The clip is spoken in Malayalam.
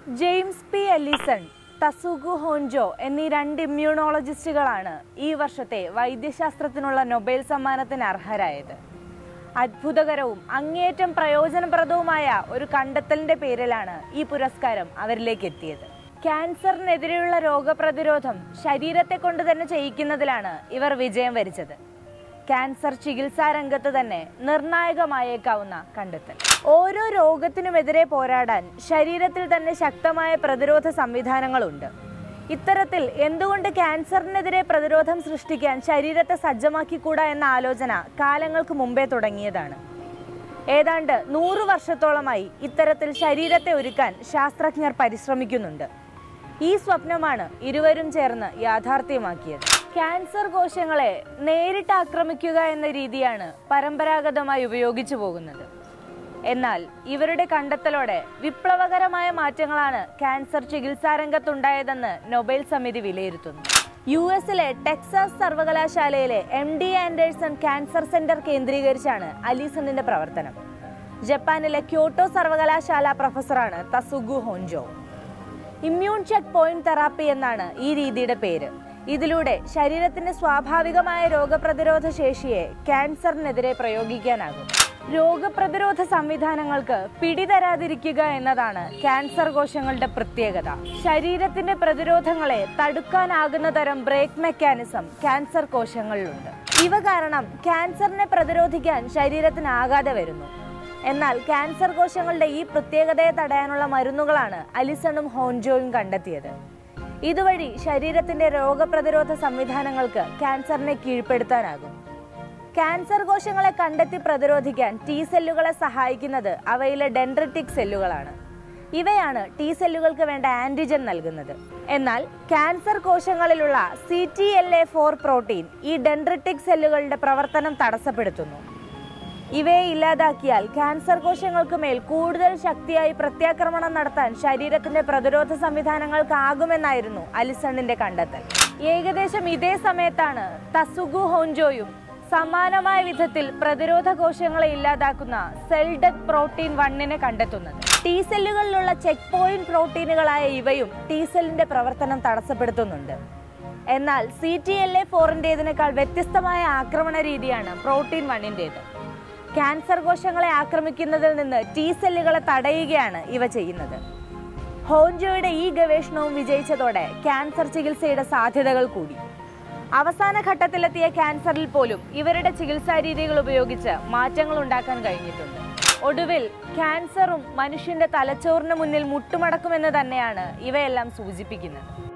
James P Allison Tasuku Honjo എന്നീ രണ്ട് ഇമ്മ്യൂണോളജിസ്റ്റുകളാണ് ഈ വർഷത്തെ വൈദ്യശാസ്ത്രത്തിനുള്ള നൊബേൽ സമ്മാനത്തിന് അർഹരായത് അത്ഭുതകരവും അങ്ങേയറ്റം പ്രയോജനപ്രദവുമായ ഒരു കണ്ടെത്തലിന്റെ പേരിലാണ് ഈ പുരസ്കാരം അവരിലേക്ക് എത്തിയത് ക്യാൻസറിനെതിരെയുള്ള രോഗപ്രതിരോധം ശരീരത്തെ കൊണ്ട് തന്നെ ചെയ്യിക്കുന്നതിലാണ് ഇവർ വിജയം വരിച്ചത് ക്യാൻസർ ചികിത്സാ രംഗത്ത് തന്നെ നിർണായകമായേക്കാവുന്ന കണ്ടെത്തൽ ഓരോ രോഗത്തിനുമെതിരെ പോരാടാൻ ശരീരത്തിൽ തന്നെ ശക്തമായ പ്രതിരോധ സംവിധാനങ്ങളുണ്ട് ഇത്തരത്തിൽ എന്തുകൊണ്ട് ക്യാൻസറിനെതിരെ പ്രതിരോധം സൃഷ്ടിക്കാൻ ശരീരത്തെ സജ്ജമാക്കിക്കൂടാ എന്ന ആലോചന കാലങ്ങൾക്ക് മുമ്പേ തുടങ്ങിയതാണ് ഏതാണ്ട് നൂറ് വർഷത്തോളമായി ഇത്തരത്തിൽ ശരീരത്തെ ഒരുക്കാൻ ശാസ്ത്രജ്ഞർ പരിശ്രമിക്കുന്നുണ്ട് ഈ സ്വപ്നമാണ് ഇരുവരും ചേർന്ന് യാഥാർത്ഥ്യമാക്കിയത് ക്യാൻസർ കോശങ്ങളെ നേരിട്ട് ആക്രമിക്കുക എന്ന രീതിയാണ് പരമ്പരാഗതമായി ഉപയോഗിച്ചു പോകുന്നത് എന്നാൽ ഇവരുടെ കണ്ടെത്തലോടെ വിപ്ലവകരമായ മാറ്റങ്ങളാണ് ക്യാൻസർ ചികിത്സാ രംഗത്തുണ്ടായതെന്ന് നൊബേൽ സമിതി വിലയിരുത്തുന്നു യു എസിലെ ടെക്സാസ് സർവകലാശാലയിലെ M D Anderson cancer centre കേന്ദ്രീകരിച്ചാണ് അലീസണിന്റെ പ്രവർത്തനം ജപ്പാനിലെ ക്യോട്ടോ സർവകലാശാല പ്രൊഫസറാണ് Tasuku Honjo immune checkpoint therapy എന്നാണ് ഈ രീതിയുടെ പേര് ഇതിലൂടെ ശരീരത്തിന്റെ സ്വാഭാവികമായ രോഗപ്രതിരോധ ശേഷിയെ ക്യാൻസറിനെതിരെ പ്രയോഗിക്കാനാകും രോഗപ്രതിരോധ സംവിധാനങ്ങൾക്ക് പിടിതരാതിരിക്കുക എന്നതാണ് ക്യാൻസർ കോശങ്ങളുടെ പ്രത്യേകത ശരീരത്തിന്റെ പ്രതിരോധങ്ങളെ തടുക്കാനാകുന്ന തരം ബ്രേക്ക് മെക്കാനിസം ക്യാൻസർ കോശങ്ങളിലുണ്ട് ഇവ കാരണം ക്യാൻസറിനെ പ്രതിരോധിക്കാൻ ശരീരത്തിനാകാതെ വരുന്നു എന്നാൽ ക്യാൻസർ കോശങ്ങളുടെ ഈ പ്രത്യേകതയെ തടയാനുള്ള മരുന്നുകളാണ് അലിസണും ഹോൻജോയും കണ്ടെത്തിയത് ഇതുവഴി ശരീരത്തിന്റെ രോഗപ്രതിരോധ സംവിധാനങ്ങൾക്ക് ക്യാൻസറിനെ കീഴ്പ്പെടുത്താനാകും ക്യാൻസർ കോശങ്ങളെ കണ്ടെത്തി പ്രതിരോധിക്കാൻ ടി സെല്ലുകളെ സഹായിക്കുന്നത് അവയിലെ ഡെൻഡ്രറ്റിക് സെല്ലുകളാണ് ഇവയാണ് ടി സെല്ലുകൾക്ക് വേണ്ട ആന്റിജൻ നൽകുന്നത് എന്നാൽ ക്യാൻസർ കോശങ്ങളിലുള്ള C T L A four protein ഈ ഡെൻഡ്രറ്റിക് സെല്ലുകളുടെ പ്രവർത്തനം തടസ്സപ്പെടുത്തുന്നു ഇവയെ ഇല്ലാതാക്കിയാൽ ക്യാൻസർ കോശങ്ങൾക്ക് മേൽ കൂടുതൽ ശക്തിയായി പ്രത്യാക്രമണം നടത്താൻ ശരീരത്തിന്റെ പ്രതിരോധ സംവിധാനങ്ങൾക്കാകുമെന്നായിരുന്നു അലിസണിന്റെ കണ്ടെത്തൽ ഏകദേശം ഇതേ സമയത്താണ് തസുഗു ഹോൻജോയും സമാനമായ വിധത്തിൽ പ്രതിരോധ കോശങ്ങളെ ഇല്ലാതാക്കുന്ന സെൽ ഡെത്ത് പ്രോട്ടീൻ വണ്ണിനെ കണ്ടെത്തുന്നത് ടി സെല്ലുകളിലുള്ള ചെക്ക് പോയിന്റ് പ്രോട്ടീനുകളായ ഇവയും ടി സെല്ലിന്റെ പ്രവർത്തനം തടസ്സപ്പെടുത്തുന്നുണ്ട് എന്നാൽ സി ടി എൽ എ ഫോറിൻ്റെതിനേക്കാൾ വ്യത്യസ്തമായ ആക്രമണ രീതിയാണ് പ്രോട്ടീൻ വണ്ണിൻ്റേത് ക്യാൻസർ കോശങ്ങളെ ആക്രമിക്കുന്നതിൽ നിന്ന് ടി സെല്ലുകളെ തടയുകയാണ് ഇവ ചെയ്യുന്നത് ഹോൻജോയുടെ ഈ ഗവേഷണവും വിജയിച്ചതോടെ ക്യാൻസർ ചികിത്സയുടെ സാധ്യതകൾ കൂടി അവസാന ഘട്ടത്തിലെത്തിയ ക്യാൻസറിൽ പോലും ഇവരുടെ ചികിത്സാ രീതികൾ ഉപയോഗിച്ച് മാറ്റങ്ങൾ ഉണ്ടാക്കാൻ കഴിഞ്ഞിട്ടുണ്ട് ഒടുവിൽ ക്യാൻസറും മനുഷ്യന്റെ തലച്ചോറിന് മുന്നിൽ മുട്ടുമടക്കുമെന്ന് തന്നെയാണ് ഇവയെല്ലാം സൂചിപ്പിക്കുന്നത്